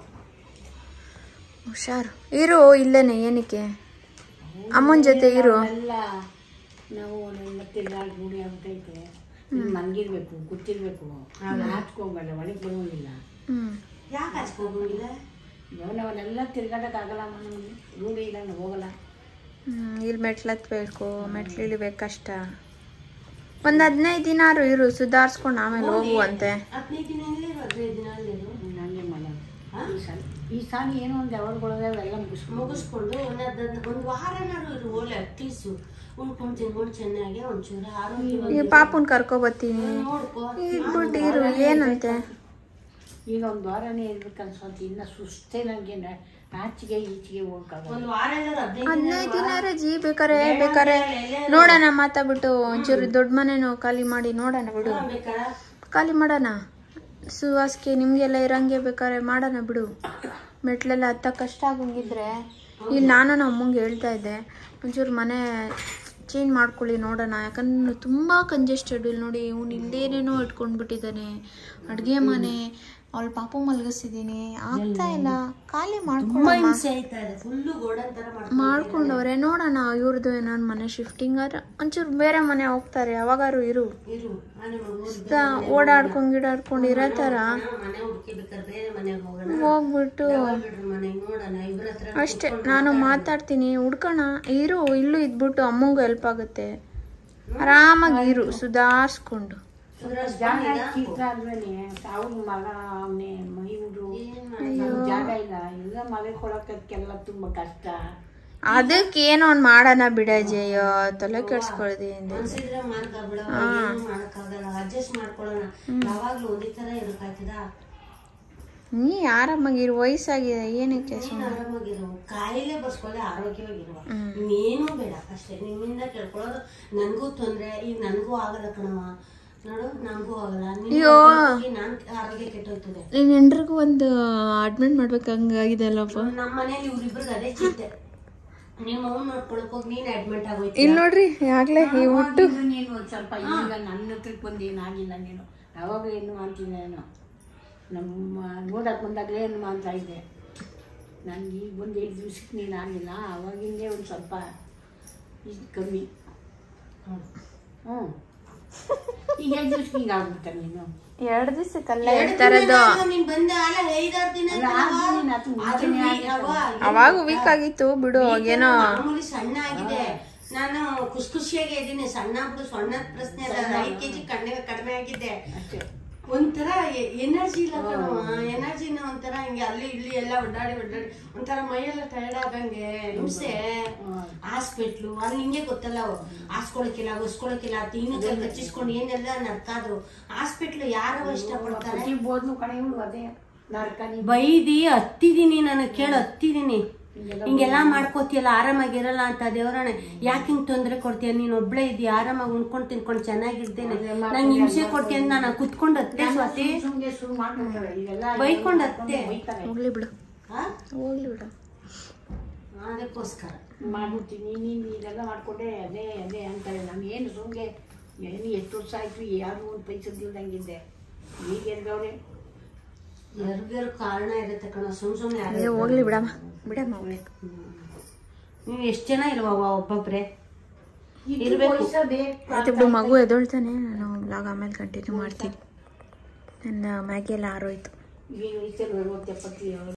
S1: ಹುಷಾರು ಇರು ಇಲ್ಲೇನೆ ಏನಕ್ಕೆ ಅಮ್ಮನ ಜೊತೆ ಇರು
S3: ಎಲ್ಲ ನಾವು ಮತ್ತೆ ನಾಲ್ಕು ಗುಣಿ ಆಗ್ಬಿಟ್ಟೈತೆ ಇಲ್ಲಿ ಮನ್ಗಿರ್ಬೇಕು ಕೂತಿರ್ಬೇಕು ಹಾಚ್ಕೋಬೇಡ ಒಳಗೆ ಬರೋಂಗಿಲ್ಲ
S1: ಹ್ಞೂ
S2: ಯಾಕೆ ಹಚ್ಕೋಬೋದಿಲ್ಲ
S3: ಅವನವನ್ನೆಲ್ಲ ತಿರ್ಗಾಡಕ್ಕಾಗಲ್ಲ ನಮಗೆ ರೂಢಿ ಇಲ್ಲ ನಾವು ಹೋಗಲ್ಲ
S1: ಹ್ಮ್, ಇಲ್ಲಿ ಮೆಟ್ಲು ಹತ್ಬೇಕು ಮೆಟ್ಲು ಇಳಿಬೇಕು ಕಷ್ಟ ಒಂದು ಹದಿನೈದು ದಿನಾರು ಇರು ಸುಧಾರಿಸ್ಕೊಂಡು ಆಮೇಲೆ ಹೋಗುವಂತೆ
S2: ಹದಿನೈದು ದಿನ ಇಲ್ಲಿರು ಹದಿನೈದು ದಿನ ಅಲ್ಲಿರು
S3: ಹಂಗೆ ಮಾಡೋದು ಈ ಸಾಲ ಈ ಸಾಲ ಏನೋ ಒಂದು ಯಾವಾಗಗಳವೆ ಅವೆಲ್ಲ ಮುಗಿಸ್ಕೊಂಡು
S2: ಮುಗಿಸ್ಕೊಂಡು ಒಂದು ಒಂದು ವಾರನಾರು ಇರು ಒಳ್ಳೆ ಅಟ್ಲೀಸು ಉಣ್ಕೊಂಡು ತಿನ್ಕೊಂಡು ಚೆನ್ನಾಗಿ ಒಂಚೂರು ಆರೋಗ್ಯವಾಗಿ
S1: ಈ ಪಾಪುನ್ ಕರ್ಕೊಬತ್ತೀನಿ
S2: ನೋಡ್ಕೋ
S1: ಇಟ್ಬಿಟ್ಟು ಇರು ಏನಂತೆ
S3: ಈಗ ಒಂದು ವಾರನೇ ಇರ್ಬೇಕು ಅನ್ಸ್ಕೊಂತ ಇನ್ನು ಸುಸ್ತೇ ನನಗೆ ಆಚೆಗೆ ಈಚೆಗೆ ಹೋಗಕ್ಕಾಗಲ್ಲ
S2: ಒಂದು ವಾರ ಇಲ್ಲಾರು ಹದಿನೈದು
S1: ಹದಿನೈದು ದಿನ ರಜಿ ಬೇಕಾರೆ ಬೇಕಾರೆ ನೋಡೋಣ ಮಾತಾಡ್ಬಿಟ್ಟು ಒಂಚೂರು ದೊಡ್ಡ ಮನೆನೂ ಖಾಲಿ ಮಾಡಿ ನೋಡೋಣ ಬಿಡು
S2: ಬೇಕಾ
S1: ಖಾಲಿ ಮಾಡೋಣ ಸುವಾಸ್ಗೆ ನಿಮಗೆಲ್ಲ ಇರಂಗೆ ಬೇಕಾರೆ ಮಾಡೋಣ ಬಿಡು ಮೆಟ್ಲೆಲ್ಲ ಹತ್ತ ಕಷ್ಟ ಆಗಂಗಿದ್ರೆ ಇಲ್ಲಿ ನಾನು ನಮ್ಮ ಅಮ್ಮಂಗೆ ಹೇಳ್ತಾ ಇದ್ದೆ ಒಂಚೂರು ಮನೆ ಚೇಂಜ್ ಮಾಡ್ಕೊಳ್ಳಿ ನೋಡೋಣ ಯಾಕಂದ್ರೆ ತುಂಬ ಕಂಜೆಸ್ಟೆಡ್ ಇಲ್ಲಿ ನೋಡಿ ಇವ್ನು ಇಲ್ಲೇನೇನೋ ಇಟ್ಕೊಂಡ್ಬಿಟ್ಟಿದ್ದಾನೆ ಅಡುಗೆ ಮನೆ ಅವಳು ಪಾಪು ಮಲಗಿಸಿದ್ದೀನಿ ಆಗ್ತಾ ಇಲ್ಲ ಖಾಲಿ ಮಾಡ್ಕೊಳ್ಳ
S2: ಹಿಂಸೆ ಆಯ್ತಾ ಇದೆ ಫುಲ್ಲು ಗೋಡನ್ ತರ ಮಾಡ್ಕೊಂಡು
S1: ಮಾಡ್ಕೊಂಡವ್ರೆ ನೋಡೋಣ ಇವ್ರದ್ದು ಏನಾದ್ರು ಮನೆ ಶಿಫ್ಟಿಂಗ್ ಆದ್ರೆ ಒಂಚೂರು ಬೇರೆ ಮನೆ ಹೋಗ್ತಾರೆ ಯಾವಾಗಾರು ಇರು
S2: ಇರು ಮನೆ ಮಗು
S1: ತ- ಓಡಾಡ್ಕೊಂಡ್ ಗಿಡಾಡ್ಕೊಂಡು ಇರೋ ಥರ
S2: ಮನೆ ಹುಡುಕಿ ಬೇಕಾದ್ರೆ ಬೇರೆ ಮನೆಗೆ ಹೋಗೋಣ
S1: ಹೋಗ್ಬಿಟ್ಟು
S2: ಬಿಡ್ರಿ ಮನೆಗೆ ನೋಡೋಣ ಇಬ್ಬರ ಹತ್ರ
S1: ಅಷ್ಟೇ ನಾನು ಮಾತಾಡ್ತೀನಿ ಹುಡ್ಕೋಣ ಇರು ಇಲ್ಲೂ ಇದ್ಬಿಟ್ಟು ಅಮ್ಮಂಗೂ ಹೆಲ್ಪ್ ಆಗುತ್ತೆ ಆರಾಮಾಗಿ ಇರು ಸುಧಾರಿಸ್ಕೊಂಡು
S3: ಜಾಗ ಚಿತ್ರ ಆದ್ಮೇಲೆ ಅವ್ನ ಮಗ ಅವನೇ ಮೈಯೂರು ಜಾಗ ಇಲ್ಲ ಎಲ್ಲ ಮನೆ ಕೊಡೋಕ್ಕೆಲ್ಲ ತುಂಬ ಕಷ್ಟ
S1: ಅದಕ್ಕೆ ಏನೋ ಒಂದು ಮಾಡೋಣ ಬಿಡಜಯ್ಯೋ ತಲೆ ಕೆಡ್ಸ್ಕೊಳ್ದಿ ಅಂದೆ
S2: ಅನ್ಸಿದ್ರೆ ಮಾಡ್ಕೊಬಿಡ ಏನು ಮಾಡಕ್ಕಾಗಲ್ಲ ಅಡ್ಜಸ್ಟ್ ಮಾಡ್ಕೊಳ್ಳೋಣ ಯಾವಾಗ್ಲೂ ಒಂದೇ ತರ ಇರಕ್ಕಾಗ್ತದ
S1: ನೀ ಆರಾಮಾಗಿ ಇರು ವಯಸ್ಸಾಗಿದೆ ಏನಕ್ಕೆ
S2: ನೀನ್
S1: ಸುಮ್ಮನೆ
S2: ಆರಾಮಾಗಿರು ಕಾಯಿಲೆ ಬರ್ಸ್ಕೊಳ್ಳಿ ಆರೋಗ್ಯವಾಗಿರುವ ಇನ್ನೇನು ಬೇಡ ಅಷ್ಟೇ ನಿಮ್ಮಿಂದ ಕೇಳ್ಕೊಳ್ಳೋದು ನನಗೂ ತೊಂದ್ರೆ ಈಗ ನನಗೂ ಆಗಲ್ಲ ಕಣವ ನೋಡು ನನಗೂ ಆಗಲ್ಲ
S1: ಅಯ್ಯೋ.
S2: ನಾನು ಆರೋಗ್ಯ ಕೆಟ್ಟೋಗ್ತದೆ
S1: ನಿನ್ನ ಹೆಂಡ್ರಿಗೂ ಒಂದು ಅಡ್ಮಿಟ್ ಮಾಡ್ಬೇಕು ಹಂಗಾಗಿದೆ ಅಲ್ಲಪ್ಪ
S2: ನಮ್ಮ ಮನೇಲಿ ಇವ್ರಿಬ್ರಿಗೆ ಅದೇ ಚಿಂತೆ ನಿಮ್ಮ ಅವ್ನು ನೋಡ್ಕೊಳಕ್ ಹೋಗಿ ನೀನ್ ಅಡ್ಮಿಟ್ ಆಗೋಯ್ತು
S1: ಇಲ್ಲಿ ನೋಡ್ರಿ ಆಗ್ಲೇ ಈ ಹುಟ್ಟು
S3: ಇದು ನೀನು ಒಂದು ಸ್ವಲ್ಪ ಈಗ ನನ್ನ ಹತ್ರಕ್ಕೆ ಬಂದು ಏನಾಗಿಲ್ಲ ನೀನು ಯಾವಾಗ ಏನು ಮಾಡ್ತೀನಿ ನಾನು ನಮ್ಮ ನೋಡಕ್ಕೆ ಬಂದಾಗಲೇ ಏನು ಮಾಡ್ತಾ ಇದ್ದೆ ನನಗೆ ಈಗ ಬಂದು ಐದು ದಿವ್ಸಕ್ಕೆ ನೀನು ಆಗಿಲ್ಲ ಅವಾಗಿಂದೇ ಒಂದು ಸ್ವಲ್ಪ ಇದು ಕಮ್ಮಿ ಹ್ಞೂ ಈಗ ಐದು ದಿವ್ಸಕ್ಕೆ ಹಿಂಗೆ ಆಗ್ಬಿಟ್ಟ ನೀನು
S1: ಎರಡು ದಿವಸಕ್ಕಲ್ಲ ಹೇಳ್ತಾರದು
S2: ನೀನ್ ಬಂದ ಅಲ್ಲ ಐದಾರು ದಿನ
S3: ಅಲ್ಲ, ಆದ್ರೂ ನೀನು ಅದು ಮುಂಚೆನೇ ಆಗಿತ್ತು.
S1: ಅವಾಗ ವೀಕ್ ಆಗಿತ್ತು ಬಿಡು ಅವಾಗೇನೋ
S2: ಮಾಮೂಲಿ ಸಣ್ಣ ಆಗಿದೆ ನಾನು ಖುಷಿ ಖುಷಿಯಾಗಿ ಇದ್ದೀನಿ ಸಣ್ಣ ಬಿಡು ಸಣ್ಣ ಪ್ರಶ್ನೆ ಅಲ್ಲ ಐದು ಕೆಜಿ ಕಡಿಮೆ ಕಡಿಮೆ ಆಗಿದ್ದೆ
S3: ಅಷ್ಟೇ
S2: ಒಂಥರ ಎನರ್ಜಿ ಇಲ್ಲ ಕಣವ ಎನರ್ಜಿನ ಒಂಥರ ಹಿಂಗೆ ಅಲ್ಲಿ ಇಲ್ಲಿ ಎಲ್ಲ ಒಡ್ಡಾಡಿ ಒಡ್ಡಾಡಿ ಒಂಥರ ಮೈಯೆಲ್ಲ ಟೈರ್ಡ್ ಆಗಂಗೆ ಹಿಂಸೆ ಹಾಸ್ಪಿಟ್ಲು ಅಲ್ಲಿ ಹಿಂಗೆ ಗೊತ್ತಲ್ಲ ಅವು ಹಾಸ್ಕೊಳಕಿಲ್ಲ ಒಸ್ಕೊಳಕಿಲ್ಲ ತೀನಕ್ಕೆ ಕಚ್ಚಿಸ್ಕೊಂಡು ಏನೆಲ್ಲ ನಡ್ಕಾದ್ರು ಹಾಸ್ಪಿಟ್ಲು ಯಾರು ಇಷ್ಟಪಡ್ತಾರೆ
S3: ಪ್ರತಿ ಬೋದ್ನು ಕಡೆ ಇವಳು ಅದೇ ನರ್ಕನಿ
S2: ಬೈದಿ ಹತ್ತಿದೀನಿ ನಾನು ಕೇಳು ಹತ್ತಿದೀನಿ ಹಿಂಗೆಲ್ಲ ಮಾಡ್ಕೋತಿಯಲ್ಲ ಆರಾಮಾಗಿರಲ್ಲ ಅಂತ ದೇವರಣ್ಣ ಯಾಕೆ ಹಿಂಗ್ ತೊಂದರೆ ಕೊಡ್ತೀಯ ನೀನ್ ಒಬ್ಳೆ ಇದೀಯ ಆರಾಮಾಗಿ ಉಣ್ಕೊಂಡು ತಿನ್ಕೊಂಡು ಚೆನ್ನಾಗಿರ್ತೇನೆ ನಂಗೆ ಹಿಂಸೆ ಕೊಡ್ತೀಯ ಅಂತ ನಾನು ಕುತ್ಕೊಂಡು ಹತ್ತೆ ಸ್ವಾತಿ
S3: ಸುಮ್ಮನೆ ಶುರು ಮಾಡ್ಬಿಡ್ತಾರೆ ಇವೆಲ್ಲ
S2: ಬೈಕೊಂಡ್ ಹತ್ತೆ
S3: ಬೈತಾರೆ
S1: ಹೋಗ್ಲಿ ಬಿಡು
S2: ಹಾ?
S1: ಹೋಗ್ಲಿ ಬಿಡು
S2: ಅದಕ್ಕೋಸ್ಕರ
S3: ಮಾಡ್ಬಿಡ್ತೀನಿ ನೀನು ಇದೆಲ್ಲ ಮಾಡ್ಕೊಂಡೆ ಅದೇ ಅದೇ ಅಂತಾರೆ ನಾನು ಏನು ಸುಮ್ಗೆ ಏನು ಎಷ್ಟು ವರ್ಷ ಆಯ್ತು ಯಾರು ಒಂದು ಪೈಸದಿಲ್ದಂಗಿದ್ದೆ ಈಗ ಎದ್ಗವ್ರೆ
S2: ಯಾರಿಗಾರು ಕಾರಣ ಇರುತ್ತೆ ಕಣ ಸುಮ್ ಸುಮ್ನೆ ಯಾರು
S1: ಅಯ್ಯೋ ಹೋಗ್ಲಿ ಬಿಡಮ್ಮ ಬಿಡಮ್ಮ ಹೋಗ್ಲಿ
S2: ನೀವು ಎಷ್ಟು ಜನ ಇಲ್ವವ ಒಬ್ಬೊಬ್ರೆ ಇರ್ಬೇಕು
S3: ವಯಸ್ಸಬೇಕು
S1: ಆಯ್ತು ಬಿಡು ಮಗು ಎದೊಳ್ತಾನೆ ನಾನು ಬ್ಲಾಗ್ ಆಮೇಲೆ ಕಂಟಿನ್ಯೂ ಮಾಡ್ತೀನಿ ನನ್ನ ಮ್ಯಾಗಿ ಎಲ್ಲ ಆರೋಯ್ತು
S3: ಈಗ ವಯಸ್ಸಲ್ಲಿ ಅರವತ್ತು ಎಪ್ಪತ್ತು